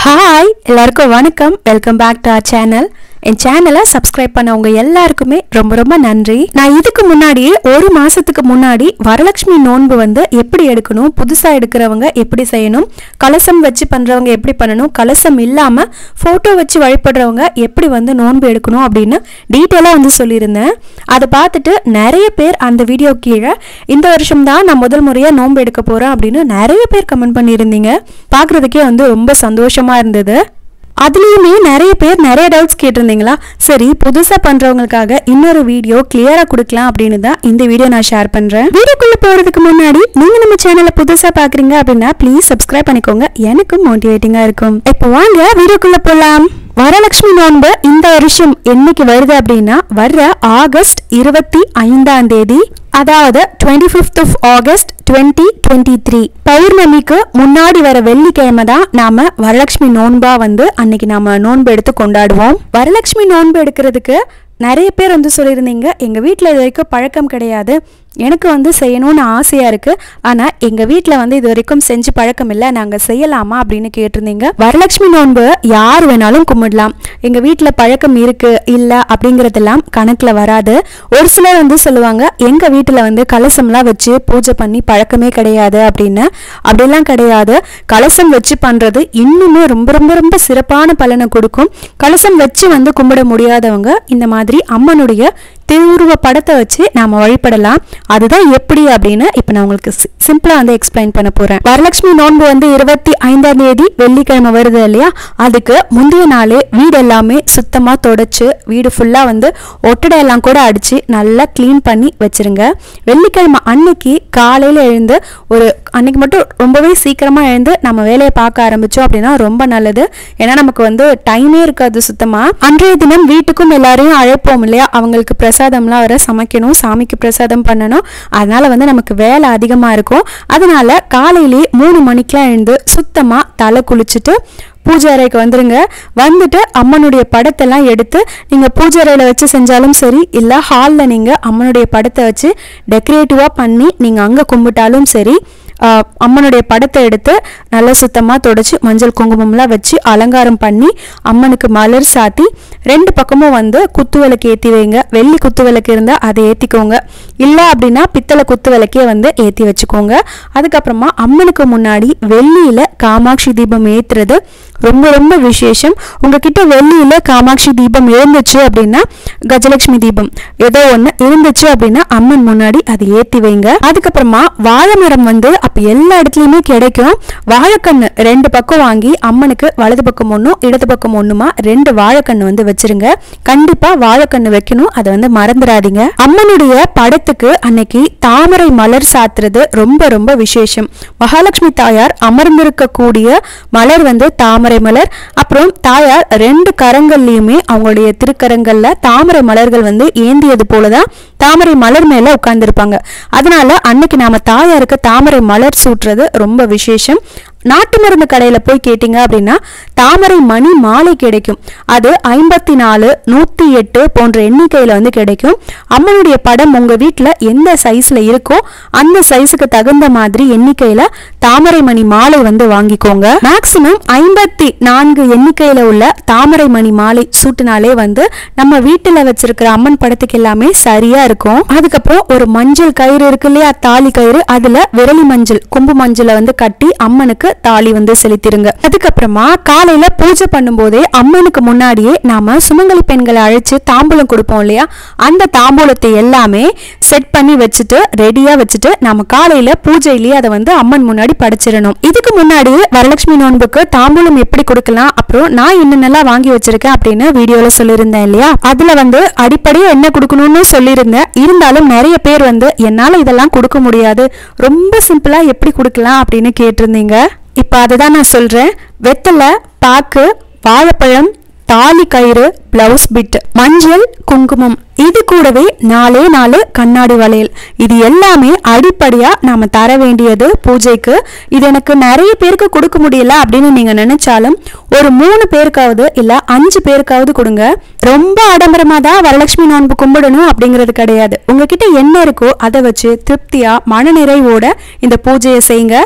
hi எல்லாருக்கும் வணக்கம் welcome back to our channel என் சேனலை சப்ஸ்கிரைப் பண்ணவங்க எல்லாருக்குமே ரொம்ப ரொம்ப நன்றி நான் இதுக்கு முன்னாடியே ஒரு மாசத்துக்கு முன்னாடி வரலட்சுமி நோன்பு வந்து எப்படி எடுக்கணும் புதுசா எடுக்கிறவங்க எப்படி செய்யணும் கலசம் வச்சு பண்றவங்க எப்படி பண்ணணும் கலசம் இல்லாம போட்டோ வச்சு வழிபடுறவங்க எப்படி வந்து நோன்பு எடுக்கணும் அப்படின்னு டீட்டெயிலாக வந்து சொல்லியிருந்தேன் அதை பார்த்துட்டு நிறைய பேர் அந்த வீடியோ கீழே இந்த வருஷம் தான் நான் முதல் முறையாக நோன்பு எடுக்க போறேன் அப்படின்னு நிறைய பேர் கமெண்ட் பண்ணியிருந்தீங்க பார்க்குறதுக்கே வந்து ரொம்ப சந்தோஷமா இருந்தது அதுலேயுமே நிறைய பேர் நிறைய டவுட்ஸ் கேட்டிருந்தீங்களா சரி புதுசாக பண்ணுறவங்களுக்காக இன்னொரு வீடியோ கிளியராக கொடுக்கலாம் அப்படின்னு தான் இந்த வீடியோ நான் ஷேர் பண்ணுறேன் வீடியோக்குள்ளே போகிறதுக்கு முன்னாடி நீங்கள் நம்ம சேனலை புதுசாக பார்க்குறீங்க அப்படின்னா ப்ளீஸ் சப்ஸ்கிரைப் பண்ணிக்கோங்க எனக்கும் மோட்டிவேட்டிங்காக இருக்கும் இப்போ வாங்க வீடியோக்குள்ளே போகலாம் வரலட்சுமி நோன்பு இந்த வருஷம் என்னைக்கு வருது அப்படின்னா வர்ற ஆகஸ்ட் இருபத்தி ஐந்தாம் தேதி அதாவது twenty fifth of August twenty twenty three பௌர்ணமிக்கு முன்னாடி வர வெள்ளிக்கிழமை தான் நாம வரலட்சுமி நோன்பா வந்து அன்னைக்கு நாம நோன்பு எடுத்து கொண்டாடுவோம் வரலட்சுமி நோன்பு எடுக்கிறதுக்கு நிறைய பேர் வந்து சொல்லியிருந்தீங்க எங்கள் வீட்டில் இது வரைக்கும் பழக்கம் கிடையாது எனக்கு வந்து செய்யணும்னு ஆசையாக இருக்குது ஆனால் எங்கள் வீட்டில் வந்து இது வரைக்கும் செஞ்சு பழக்கம் இல்லை நாங்கள் செய்யலாமா அப்படின்னு கேட்டிருந்தீங்க வரலட்சுமி நோன்பு யார் வேணாலும் கும்பிடலாம் எங்கள் வீட்டில் பழக்கம் இருக்குது இல்லை அப்படிங்கிறதெல்லாம் கணக்கில் வராது ஒரு சிலர் வந்து சொல்லுவாங்க எங்கள் வீட்டில் வந்து கலசம்லாம் வச்சு பூஜை பண்ணி பழக்கமே கிடையாது அப்படின்னு அப்படிலாம் கிடையாது கலசம் வச்சு பண்ணுறது இன்னுமே ரொம்ப ரொம்ப ரொம்ப சிறப்பான பலனை கொடுக்கும் கலசம் வச்சு வந்து கும்பிட முடியாதவங்க இந்த மாதிரி அம்மனுடைய திருவுருவ படத்தை வச்சு நாம வழிபடலாம் அதுதான் எப்படி அப்படின்னு இப்போ நான் உங்களுக்கு சிம்பிளா வந்து எக்ஸ்பிளைன் பண்ண போறேன் வரலட்சுமி நோன்பு வந்து இருபத்தி ஐந்தாம் தேதி வெள்ளிக்கிழமை வருது இல்லையா அதுக்கு முந்தைய நாளே வீடு எல்லாமே சுத்தமா தொடச்சு வீடு ஃபுல்லா வந்து ஒட்டடை எல்லாம் கூட அடிச்சு நல்லா க்ளீன் பண்ணி வச்சிருங்க வெள்ளிக்கிழமை அன்னைக்கு காலையில எழுந்து ஒரு அன்னைக்கு மட்டும் ரொம்பவே சீக்கிரமா எழுந்து நம்ம வேலையை பார்க்க ஆரம்பிச்சோம் அப்படின்னா ரொம்ப நல்லது ஏன்னா நமக்கு வந்து டைமே இருக்காது சுத்தமா அன்றைய தினம் வீட்டுக்கும் எல்லாரையும் அழைப்போம் இல்லையா அவங்களுக்கு பிரசாதம்லாம் வர சமைக்கணும் சாமிக்கு பிரசாதம் பண்ணணும் அதனால வந்து நமக்கு வேலை அதிகமாக இருக்கும் அதனால காலையிலே மூணு மணிக்கெலாம் எழுந்து சுத்தமாக தலை குளிச்சுட்டு பூஜை அறைக்கு வந்துருங்க வந்துட்டு அம்மனுடைய படத்தெல்லாம் எடுத்து நீங்கள் பூஜை அறையில் வச்சு செஞ்சாலும் சரி இல்லை ஹாலில் நீங்கள் அம்மனுடைய படத்தை வச்சு டெக்கரேட்டிவாக பண்ணி நீங்கள் அங்கே கும்பிட்டாலும் சரி ஆஹ் அம்மனுடைய படத்தை எடுத்து நல்லா சுத்தமாக தொடச்சி மஞ்சள் குங்குமம்லாம் வச்சு அலங்காரம் பண்ணி அம்மனுக்கு மலர் சாத்தி ரெண்டு பக்கமும் வந்து குத்து விளக்கு ஏற்றி வைங்க வெள்ளி குத்து விளக்கு இருந்தால் அதை ஏற்றிக்கோங்க இல்லை அப்படின்னா பித்தளை குத்து விளக்கே வந்து ஏற்றி வச்சுக்கோங்க அதுக்கப்புறமா அம்மனுக்கு முன்னாடி வெள்ளியில் காமாட்சி தீபம் ஏற்றுறது ரொம்ப ரொம்ப விசேஷம் உங்ககிட்ட வெள்ளியில் காமாட்சி தீபம் இருந்துச்சு அப்படின்னா கஜலட்சுமி தீபம் ஏதோ ஒன்று இருந்துச்சு அப்படின்னா அம்மன் முன்னாடி அதை ஏற்றி வைங்க அதுக்கப்புறமா வாழை மரம் வந்து அப்போ எல்லா இடத்துலையுமே கிடைக்கும் வாழைக்கண்ணு ரெண்டு பக்கம் வாங்கி அம்மனுக்கு வலது பக்கம் ஒன்றும் இடது பக்கம் ஒன்றுமா ரெண்டு வாழைக்கண்ணு வந்து வச்சிருங்க கண்டிப்பாக வாழைக்கண்ணு வைக்கணும் அதை வந்து மறந்துடாதீங்க அம்மனுடைய படத்துக்கு அன்னைக்கு தாமரை மலர் சாத்துறது ரொம்ப ரொம்ப விசேஷம் மகாலட்சுமி தாயார் அமர்ந்திருக்கக்கூடிய மலர் வந்து தாமரை மலர் அப்புறம் தாயார் ரெண்டு கரங்கள்லயுமே அவங்களுடைய திருக்கரங்கள்ல தாமரை மலர்கள் வந்து ஏந்தியது போலதான் தாமரை மலர் மேல உட்கார்ந்துருப்பாங்க அதனால அன்னைக்கு நாம தாயாருக்கு தாமரை மலர் சூட்டுறது ரொம்ப விசேஷம் நாட்டு மருந்து கடையில் போய் கேட்டிங்க அப்படின்னா தாமரை மணி மாலை கிடைக்கும் அது ஐம்பத்தி நாலு நூற்றி எட்டு போன்ற எண்ணிக்கையில் வந்து கிடைக்கும் அம்மனுடைய படம் உங்கள் வீட்டில் எந்த சைஸில் இருக்கோ அந்த சைஸுக்கு தகுந்த மாதிரி எண்ணிக்கையில் தாமரை மணி மாலை வந்து வாங்கிக்கோங்க மேக்சிமம் ஐம்பத்தி நான்கு எண்ணிக்கையில் உள்ள தாமரை மணி மாலை சூட்டினாலே வந்து நம்ம வீட்டில் வச்சிருக்கிற அம்மன் படத்துக்கு எல்லாமே சரியா இருக்கும் அதுக்கப்புறம் ஒரு மஞ்சள் கயிறு இருக்கு இல்லையா தாலி கயிறு அதுல விரலி மஞ்சள் கொம்பு மஞ்சளை வந்து கட்டி அம்மனுக்கு தாலி வந்து செலுத்திருங்க அதுக்கப்புறமா காலையில பூஜை பண்ணும்போதே அம்மனுக்கு முன்னாடியே நாம சுமங்கலி பெண்களை அழைச்சு தாம்பூலம் கொடுப்போம் இல்லையா அந்த தாம்பூலத்தை எல்லாமே செட் பண்ணி வச்சுட்டு ரெடியா வச்சுட்டு நாம காலையில பூஜையிலேயே அதை வந்து அம்மன் முன்னாடி படைச்சிடணும் இதுக்கு முன்னாடியே வரலட்சுமி நோன்புக்கு தாம்பூலம் எப்படி கொடுக்கலாம் அப்புறம் நான் என்னென்னலாம் வாங்கி வச்சிருக்கேன் அப்படின்னு வீடியோல சொல்லியிருந்தேன் இல்லையா அதுல வந்து அடிப்படையா என்ன கொடுக்கணும்னு சொல்லியிருந்தேன் இருந்தாலும் நிறைய பேர் வந்து என்னால இதெல்லாம் கொடுக்க முடியாது ரொம்ப சிம்பிளா எப்படி கொடுக்கலாம் அப்படின்னு கேட்டிருந்தீங்க இப்போ அதுதான் நான் சொல்றேன் வெத்தலை பாக்கு வாழைப்பழம் தாலி கயிறு பிளவுஸ் பிட் மஞ்சள் குங்குமம் இது கூடவே நாலே நாலு கண்ணாடி வளையல் இது எல்லாமே அடிப்படையா நாம தர வேண்டியது பூஜைக்கு இது எனக்கு நிறைய பேருக்கு கொடுக்க முடியல அப்படின்னு நீங்க நினைச்சாலும் ஒரு மூணு பேருக்காவது இல்ல அஞ்சு பேருக்காவது கொடுங்க ரொம்ப ஆடம்பரமா தான் வரலட்சுமி நோன்பு கும்பிடணும் அப்படிங்கிறது கிடையாது உங்ககிட்ட என்ன இருக்கோ அதை வச்சு திருப்தியா மனநிறைவோட இந்த பூஜையை செய்யுங்க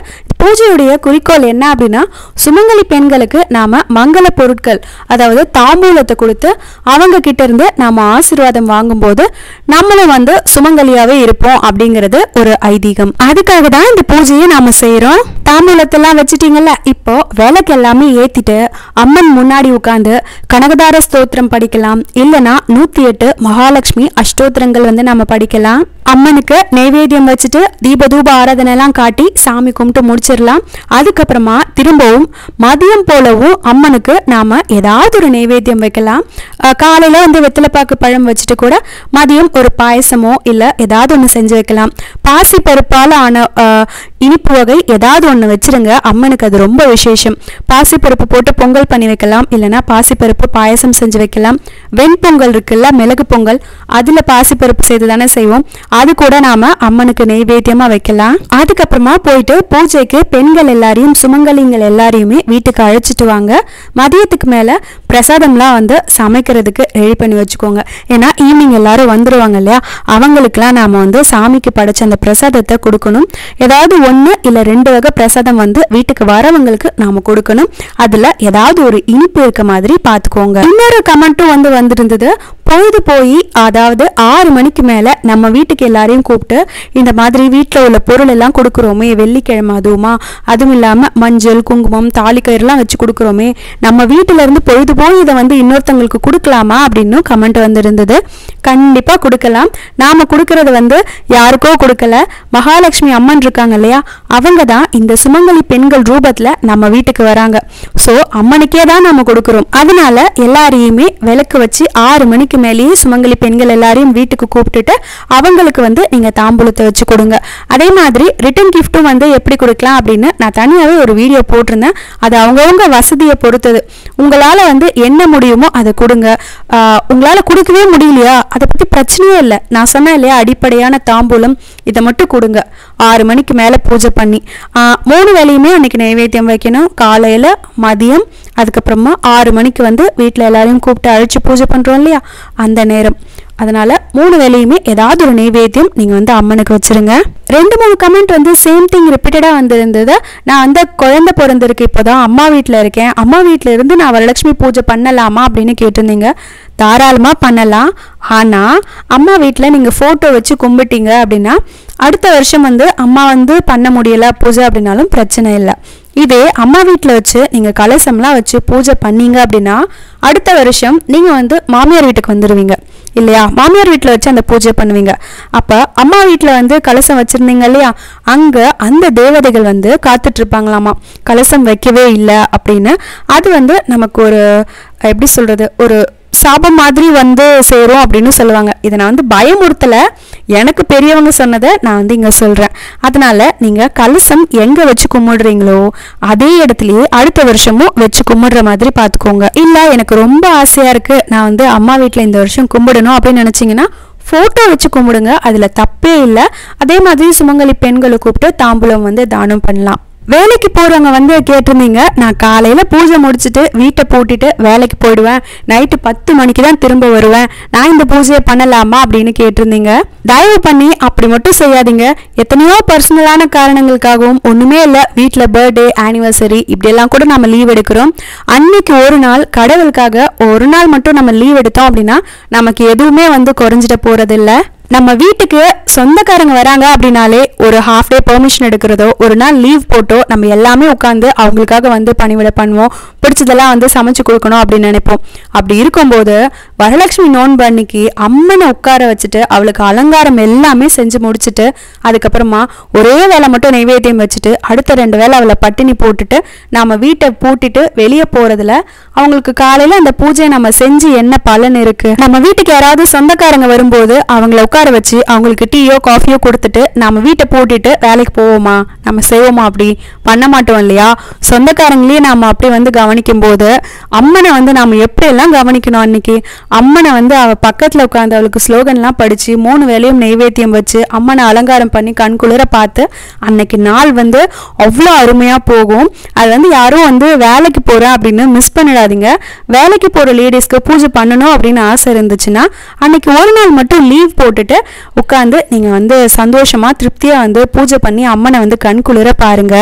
பூஜையுடைய குறிக்கோள் என்ன அப்படின்னா சுமங்கலி பெண்களுக்கு நாம மங்கள பொருட்கள் அதாவது தாம்பூலத்தை கொடுத்து அவங்க கிட்ட இருந்து நாம ஆசீர்வாதம் வாங்கும்போது நம்மளும் வந்து சுமங்கலியாவே இருப்போம் அப்படிங்கிறது ஒரு ஐதீகம் அதுக்காக தான் இந்த பூஜையை நாம செய்யறோம் தாம்பூலத்தெல்லாம் வச்சுட்டீங்கல்ல இப்போ விளக்கு எல்லாமே ஏத்திட்டு அம்மன் முன்னாடி உட்காந்து கனகதார ஸ்தோத்திரம் படிக்கலாம் இல்லனா நூத்தி எட்டு மகாலட்சுமி அஷ்டோத்திரங்கள் வந்து நம்ம படிக்கலாம் அம்மனுக்கு நைவேத்தியம் வச்சுட்டு தீப தூப ஆராதனை எல்லாம் காட்டி சாமி கும்பிட்டு முடிச்சிடலாம் அதுக்கப்புறமா திரும்பவும் மதியம் போலவும் அம்மனுக்கு நாம ஏதாவது ஒரு நைவேத்தியம் வைக்கலாம் அஹ் காலையில வந்து வெத்தலைப்பாக்கு பழம் வச்சுட்டு கூட மதியம் ஒரு பாயசமோ இல்ல ஏதாவது ஒன்று செஞ்சு வைக்கலாம் பாசி பருப்பால் ஆன அஹ், இனிப்பு வகை ஏதாவது ஒன்று வச்சிருங்க அம்மனுக்கு அது ரொம்ப விசேஷம் பாசிப்பருப்பு போட்டு பொங்கல் பண்ணி வைக்கலாம் இல்லைன்னா பாசிப்பருப்பு பாயசம் செஞ்சு வைக்கலாம் வெண்பொங்கல் இருக்குல்ல மிளகு பொங்கல் அதுல பாசிப்பருப்பு செய்து தானே செய்வோம் அது கூட நாம அம்மனுக்கு நெய்வேத்தியமா வைக்கலாம் அதுக்கப்புறமா போயிட்டு பூஜைக்கு பெண்கள் எல்லாரையும் சுமங்கலிங்கள் எல்லாரையுமே வீட்டுக்கு அழைச்சிட்டு வாங்க மதியத்துக்கு மேல பிரசாதம்லாம் வந்து சமைக்கிறதுக்கு ரெடி பண்ணி வச்சுக்கோங்க ஏன்னா ஈவினிங் எல்லாரும் வந்துருவாங்க இல்லையா அவங்களுக்குலாம் நாம வந்து சாமிக்கு படைச்ச அந்த பிரசாதத்தை கொடுக்கணும் ஏதாவது ஒன்று இல்லை ரெண்டு வகை பிரசாதம் வந்து வீட்டுக்கு வரவங்களுக்கு நாம கொடுக்கணும் அதுல ஏதாவது ஒரு இனிப்பு இருக்க மாதிரி பார்த்துக்கோங்க இன்னொரு கமெண்ட்டும் வந்து வந்திருந்தது பொழுது போய் அதாவது ஆறு மணிக்கு மேல நம்ம வீட்டுக்கு எல்லாரையும் கூப்பிட்டு இந்த மாதிரி வீட்டில் உள்ள பொருள் எல்லாம் கொடுக்குறோமே வெள்ளிக்கிழமை அதுவுமா அதுவும் இல்லாம மஞ்சள் குங்குமம் தாலிக்கயிறுலாம் வச்சு கொடுக்குறோமே நம்ம வீட்டுல இருந்து பொழுது போய் இதை வந்து இன்னொருத்தங்களுக்கு கொடுக்கலாமா அப்படின்னு கமெண்ட் வந்திருந்தது கண்டிப்பா கொடுக்கலாம் நாம கொடுக்கறது வந்து யாருக்கோ கொடுக்கல மகாலட்சுமி அம்மன் இருக்காங்க இல்லையா அவங்க தான் இந்த சுமங்கலி பெண்கள் ரூபத்துல நம்ம வீட்டுக்கு வராங்க சோ அம்மனுக்கே தான் நம்ம கொடுக்குறோம் அதனால எல்லாரையுமே விளக்கு வச்சு ஆறு மணிக்கு மேலேயே சுமங்கலி பெண்கள் எல்லாரையும் வீட்டுக்கு கூப்பிட்டுட்டு அவங்களுக்கு வந்து நீங்க தாம்பூலத்தை வச்சு கொடுங்க அதே மாதிரி ரிட்டன் கிஃப்ட்டும் வந்து எப்படி கொடுக்கலாம் அப்படின்னு நான் தனியாகவே ஒரு வீடியோ போட்டிருந்தேன் அது அவங்கவுங்க வசதியை பொறுத்தது உங்களால வந்து என்ன முடியுமோ அதை கொடுங்க ஆஹ் உங்களால கொடுக்கவே முடியலையா அதை பத்தி பிரச்சனையே இல்லை நான் சொன்னேன் இல்லையா அடிப்படையான தாம்பூலம் இதை மட்டும் கொடுங்க ஆறு மணிக்கு மேலே பூஜை பண்ணி ஆஹ் மூணு வேலையுமே அன்னைக்கு நைவேத்தியம் வைக்கணும் காலையில் மதியம் அதுக்கப்புறமா ஆறு மணிக்கு வந்து வீட்டில் எல்லாரையும் கூப்பிட்டு அழைச்சி பூஜை பண்ணுறோம் இல்லையா அந்த நேரம் அதனால மூணு வேலையுமே ஏதாவது ஒரு நைவேத்தியம் நீங்கள் வந்து அம்மனுக்கு வச்சிருங்க ரெண்டு மூணு கமெண்ட் வந்து சேம் திங் ரிப்பீட்டடாக வந்திருந்தது நான் வந்து குழந்தை பிறந்திருக்கு இப்போதான் அம்மா வீட்டில் இருக்கேன் அம்மா வீட்டில் இருந்து நான் வரலட்சுமி பூஜை பண்ணலாமா அப்படின்னு கேட்டிருந்தீங்க தாராளமாக பண்ணலாம் ஆனால் அம்மா வீட்டில் நீங்கள் ஃபோட்டோ வச்சு கும்பிட்டீங்க அப்படின்னா அடுத்த வருஷம் வந்து அம்மா வந்து பண்ண முடியல பூஜை அப்படின்னாலும் பிரச்சனை இல்லை இதே அம்மா வீட்டில் வச்சு நீங்கள் கலசம்லாம் வச்சு பூஜை பண்ணீங்க அப்படின்னா அடுத்த வருஷம் நீங்கள் வந்து மாமியார் வீட்டுக்கு வந்துடுவீங்க இல்லையா மாமியார் வீட்டில் வச்சு அந்த பூஜை பண்ணுவீங்க அப்போ அம்மா வீட்டில் வந்து கலசம் வச்சுருந்தீங்க இல்லையா அங்கே அந்த தேவதைகள் வந்து காத்துட்டு இருப்பாங்களாமா கலசம் வைக்கவே இல்லை அப்படின்னு அது வந்து நமக்கு ஒரு எப்படி சொல்கிறது ஒரு சாபம் மாதிரி வந்து சேரும் அப்படின்னு சொல்லுவாங்க இதை நான் வந்து பயமுறுத்தல எனக்கு பெரியவங்க சொன்னதை நான் வந்து இங்க சொல்றேன் அதனால நீங்க கலசம் எங்க வச்சு கும்பிடுறீங்களோ அதே இடத்துலயே அடுத்த வருஷமும் வச்சு கும்பிடுற மாதிரி பாத்துக்கோங்க இல்ல எனக்கு ரொம்ப ஆசையா இருக்கு நான் வந்து அம்மா வீட்ல இந்த வருஷம் கும்பிடணும் அப்படின்னு நினைச்சீங்கன்னா ஃபோட்டோ வச்சு கும்பிடுங்க அதுல தப்பே இல்லை அதே மாதிரி சுமங்கலி பெண்களை கூப்பிட்டு தாம்பூலம் வந்து தானம் பண்ணலாம் வேலைக்கு போறவங்க வந்து கேட்டிருந்தீங்க நான் காலையில பூஜை முடிச்சுட்டு வீட்டை பூட்டிட்டு வேலைக்கு போயிடுவேன் நைட்டு பத்து மணிக்கு தான் திரும்ப வருவேன் நான் இந்த பூஜையை பண்ணலாமா அப்படின்னு கேட்டிருந்தீங்க தயவு பண்ணி அப்படி மட்டும் செய்யாதீங்க எத்தனையோ பர்சனலான காரணங்களுக்காகவும் ஒண்ணுமே இல்லை வீட்டில் பர்த்டே ஆனிவர்சரி இப்படியெல்லாம் கூட நம்ம லீவ் எடுக்கிறோம் அன்னைக்கு ஒரு நாள் கடவுளுக்காக ஒரு நாள் மட்டும் நம்ம லீவ் எடுத்தோம் அப்படின்னா நமக்கு எதுவுமே வந்து குறைஞ்சிட போறதில்ல நம்ம வீட்டுக்கு சொந்தக்காரங்க வராங்க அப்படின்னாலே ஒரு ஹாஃப் டே பெர்மிஷன் எடுக்கிறதோ ஒரு நாள் லீவ் போட்டோ நம்ம எல்லாமே உட்காந்து அவங்களுக்காக வந்து பணிவிட பண்ணுவோம் பிடிச்சதெல்லாம் வந்து சமைச்சு கொடுக்கணும் அப்படின்னு நினைப்போம் அப்படி இருக்கும்போது வரலட்சுமி நோன்பு அன்னைக்கு அம்மனை உட்கார வச்சுட்டு அவளுக்கு அலங்காரம் எல்லாமே செஞ்சு முடிச்சுட்டு அதுக்கப்புறமா ஒரே வேலை மட்டும் நைவேத்தியம் வச்சுட்டு அடுத்த ரெண்டு வேளை அவளை பட்டினி போட்டுட்டு நாம வீட்டை பூட்டிட்டு வெளியே போறதுல அவங்களுக்கு காலையில அந்த பூஜையை நம்ம செஞ்சு என்ன பலன் இருக்கு நம்ம வீட்டுக்கு யாராவது சொந்தக்காரங்க வரும்போது அவங்கள உட்கார வச்சு அவங்களுக்கு டீயோ காஃபியோ கொடுத்துட்டு நம்ம வீட்டை பூட்டிட்டு வேலைக்கு போவோமா நம்ம செய்வோமா அப்படி பண்ண மாட்டோம் இல்லையா சொந்தக்காரங்களையே நாம அப்படி வந்து கவனிக்கும் போது அம்மனை வந்து நாம எப்படியெல்லாம் கவனிக்கணும் அன்னைக்கு அம்மனை வந்து அவ பக்கத்துல உட்காந்து அவளுக்கு ஸ்லோகன்லாம் படிச்சு மூணு வேளையும் நெய்வேத்தியம் வச்சு அம்மனை அலங்காரம் பண்ணி கண் குளிர பார்த்து அன்னைக்கு நாள் வந்து அவ்வளோ அருமையா போகும் அது வந்து யாரும் வந்து வேலைக்கு போறேன் அப்படின்னு மிஸ் பண்ணிடாதீங்க வேலைக்கு போற லேடிஸ்க்கு பூஜை பண்ணணும் அப்படின்னு ஆசை இருந்துச்சுன்னா அன்னைக்கு ஒரு நாள் மட்டும் லீவ் போட்டுட்டு உட்காந்து நீங்க வந்து சந்தோஷமா திருப்தியா வந்து பூஜை பண்ணி அம்மனை வந்து கண் குளிர பாருங்க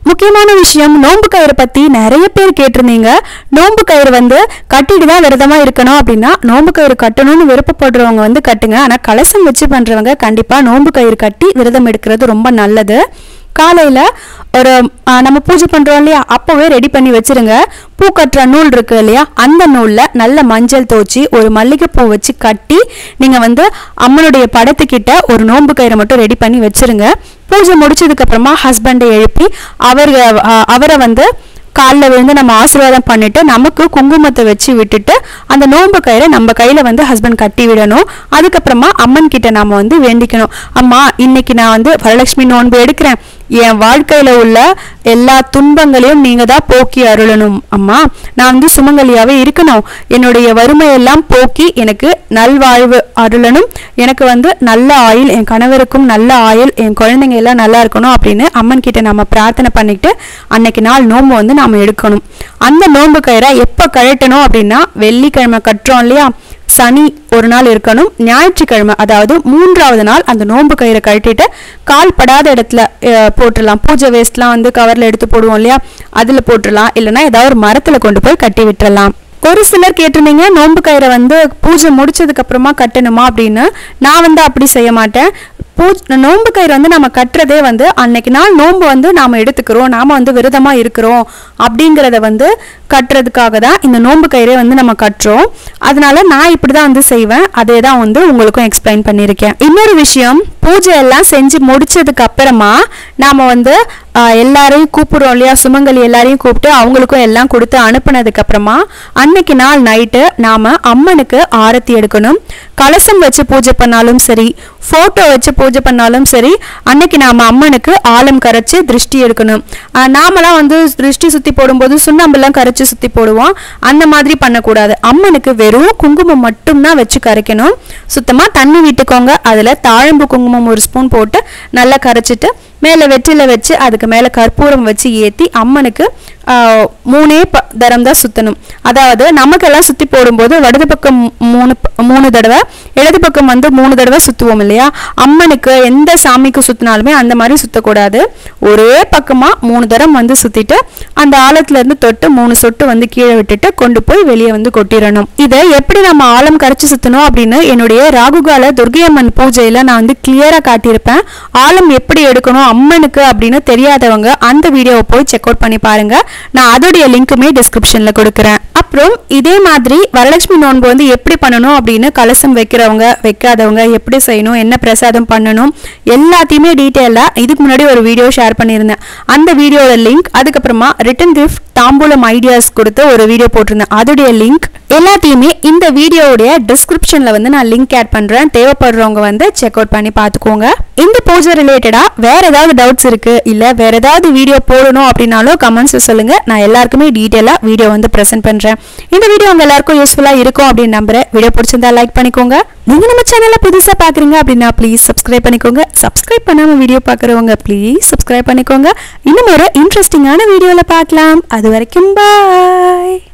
முக்கியமான விஷயம் நோன்பு கயிறு பத்தி நிறைய பேர் கேட்டிருந்தீங்க நோன்பு கயிறு வந்து கட்டிட்டு தான் விரதமா இருக்கணும் அப்படின்னா நோன்பு கயிறு கட்டணும்னு விருப்பப்படுறவங்க வந்து கட்டுங்க ஆனா கலசம் வச்சு பண்றவங்க கண்டிப்பா நோன்பு கயிறு கட்டி விரதம் எடுக்கிறது ரொம்ப நல்லது காலையில ஒரு ஆ, நம்ம பூஜை பண்றோம் இல்லையா அப்போவே ரெடி பண்ணி வச்சிருங்க பூ கட்டுற நூல் இருக்கு இல்லையா அந்த நூல்ல நல்ல மஞ்சள் தோச்சி ஒரு மல்லிகைப்பூ வச்சு கட்டி நீங்க வந்து அம்மனுடைய படத்துக்கிட்ட ஒரு நோன்பு கயிறை மட்டும் ரெடி பண்ணி வச்சிருங்க பூஜை முடிச்சதுக்கு அப்புறமா ஹஸ்பண்டை எழுப்பி அவர் அவரை வந்து காலில் விழுந்து நம்ம ஆசீர்வாதம் பண்ணிட்டு நமக்கு குங்குமத்தை வச்சு விட்டுட்டு அந்த நோன்பு கயிறை நம்ம கையில வந்து ஹஸ்பண்ட் கட்டி விடணும் அதுக்கப்புறமா அம்மன் கிட்ட நாம வந்து வேண்டிக்கணும் அம்மா இன்னைக்கு நான் வந்து வரலட்சுமி நோன்பு எடுக்கிறேன் என் வாழ்க்கையில உள்ள எல்லா துன்பங்களையும் நீங்க தான் போக்கி அருளணும் அம்மா நான் வந்து சுமங்கலியாவே இருக்கணும் என்னுடைய வறுமையெல்லாம் போக்கி எனக்கு நல்வாழ்வு அருளணும் எனக்கு வந்து நல்ல ஆயுள் என் கணவருக்கும் நல்ல ஆயுள் என் குழந்தைங்க எல்லாம் நல்லா இருக்கணும் அப்படின்னு அம்மன் கிட்ட நம்ம பிரார்த்தனை பண்ணிட்டு அன்னைக்கு நாள் நோன்பு வந்து நாம எடுக்கணும் அந்த நோன்பு கயிறை எப்போ கழட்டணும் அப்படின்னா வெள்ளிக்கிழமை கட்டுறோம் இல்லையா சனி ஒரு நாள் இருக்கணும் ஞாயிற்றுக்கிழமை அதாவது மூன்றாவது நாள் அந்த நோன்பு கயிறை கழட்டிட்டு கால் படாத இடத்துல அஹ், போட்டுடலாம் பூஜை வேஸ்ட்லாம் வந்து கவர்ல எடுத்து போடுவோம் இல்லையா அதுல போட்டுடலாம் இல்லைன்னா ஏதாவது ஒரு மரத்துல கொண்டு போய் கட்டி விட்டுறலாம் ஒரு சிலர் கேட்டிருந்தீங்க நோன்பு கயிறை வந்து பூஜை முடிச்சதுக்கு அப்புறமா கட்டணுமா அப்படின்னு நான் வந்து அப்படி செய்ய மாட்டேன் பூ நோன்பு கயிறு வந்து நம்ம கட்டுறதே வந்து அன்னைக்கு நாள் நோன்பு வந்து நாம எடுத்துக்கிறோம் நாம வந்து விரதமா இருக்கிறோம் அப்படிங்கிறத வந்து கட்டுறதுக்காக தான் இந்த நோன்பு கயிறை வந்து நம்ம கட்டுறோம் அதனால நான் இப்படி தான் வந்து செய்வேன் அதே தான் வந்து உங்களுக்கும் எக்ஸ்பிளைன் பண்ணியிருக்கேன் இன்னொரு விஷயம் பூஜை எல்லாம் செஞ்சு முடிச்சதுக்கு அப்புறமா நாம வந்து ஆஹ், எல்லாரையும் கூப்பிடுறோம் இல்லையா சுமங்கலி எல்லாரையும் கூப்பிட்டு அவங்களுக்கும் எல்லாம் கொடுத்து அனுப்புனதுக்கு அப்புறமா அன்னைக்கு நாள் நைட்டு நாம அம்மனுக்கு ஆரத்தி எடுக்கணும் கலசம் வச்சு பூஜை பண்ணாலும் சரி போட்டோ வச்சு பூஜை பண்ணாலும் சரி அன்னைக்கு நாம அம்மனுக்கு ஆலம் கரைச்சு திருஷ்டி எடுக்கணும் ஆஹ், நாமெல்லாம் வந்து திருஷ்டி சுத்தி போடும்போது சுண்ணாம்பெல்லாம் கரைச்சு சுத்தி போடுவோம் அந்த மாதிரி பண்ணக்கூடாது அம்மனுக்கு வெறும் குங்குமம் மட்டும்தான் வச்சு கரைக்கணும் சுத்தமா தண்ணி விட்டுக்கோங்க அதுல தாழம்பு குங்குமம் ஒரு ஸ்பூன் போட்டு நல்லா கரைச்சிட்டு மேலே வெற்றில வச்சு அதுக்கு மேலே கற்பூரம் வச்சு ஏற்றி அம்மனுக்கு ஆஹ், மூணே ப தரம் தான் சுற்றணும் அதாவது நமக்கெல்லாம் சுற்றி போடும்போது வலது பக்கம் மூணு ப- மூணு தடவை இடது பக்கம் வந்து மூணு தடவை சுற்றுவோம் இல்லையா அம்மனுக்கு எந்த சாமிக்கு சுற்றினாலுமே அந்த மாதிரி சுற்றக்கூடாது ஒரே பக்கமாக மூணு தரம் வந்து சுற்றிட்டு அந்த ஆழத்துல இருந்து தொட்டு மூணு சொட்டு வந்து கீழே விட்டுட்டு கொண்டு போய் வெளியே வந்து கொட்டிடணும் இதை எப்படி நம்ம ஆழம் கரைச்சி சுற்றணும் அப்படின்னு என்னுடைய ராகுகால துர்கையம்மன் பூஜையில் நான் வந்து கிளியராக காட்டியிருப்பேன் ஆழம் எப்படி எடுக்கணும் அம்மனுக்கு அப்படின்னு தெரியாதவங்க அந்த வீடியோவை போய் செக் அவுட் பண்ணி பாருங்க நான் அதோடைய லிங்க்குமே டிஸ்கிரிப்ஷன்ல கொடுக்குறேன் அப்புறம் இதே மாதிரி வரலட்சுமி நோன்பு வந்து எப்படி பண்ணணும் அப்படின்னு கலசம் வைக்கிறவங்க வைக்காதவங்க எப்படி செய்யணும் என்ன பிரசாதம் பண்ணணும் எல்லாத்தையுமே டீட்டெயிலாக இதுக்கு முன்னாடி ஒரு வீடியோ ஷேர் பண்ணியிருந்தேன் அந்த வீடியோட லிங்க் அதுக்கப்புறமா ரிட்டன் கிஃப்ட் தாம்பூலம் ஐடியாஸ் கொடுத்து ஒரு வீடியோ போட்டிருந்தேன் அதோடைய லிங்க் எல்லாத்தையுமே இந்த வீடியோவுடைய டிஸ்கிரிப்ஷன்ல வந்து நான் லிங்க் ஆட் பண்றேன் தேவைப்படுறவங்க வந்து செக் அவுட் பண்ணி பார்த்துக்கோங்க இந்த பூஜை ரிலேட்டடா வேற ஏதாவது டவுட்ஸ் இருக்கு இல்ல வேற ஏதாவது வீடியோ போடணும் அப்படின்னாலும் கமெண்ட்ஸ் சொல்லுங்க நான் எல்லாருக்குமே டீட்டெயிலா வீடியோ வந்து ப்ரெசென்ட் பண்றேன் இந்த வீடியோ உங்க எல்லாருக்கும் யூஸ்ஃபுல்லா இருக்கும் அப்படின்னு நம்புறேன் வீடியோ பிடிச்சிருந்தா லைக் பண்ணிக்கோங்க நீங்க நம்ம சேனலை புதுசா பாக்குறீங்க அப்படின்னா ப்ளீஸ் சப்ஸ்கிரைப் பண்ணிக்கோங்க சப்ஸ்கிரைப் பண்ணாம வீடியோ பாக்குறவங்க ப்ளீஸ் சப்ஸ்கிரைப் பண்ணிக்கோங்க இன்னும் ஒரு இன்ட்ரெஸ்டிங்கான வீடியோல பார்க்கலாம் அது வரைக்கும் பாய்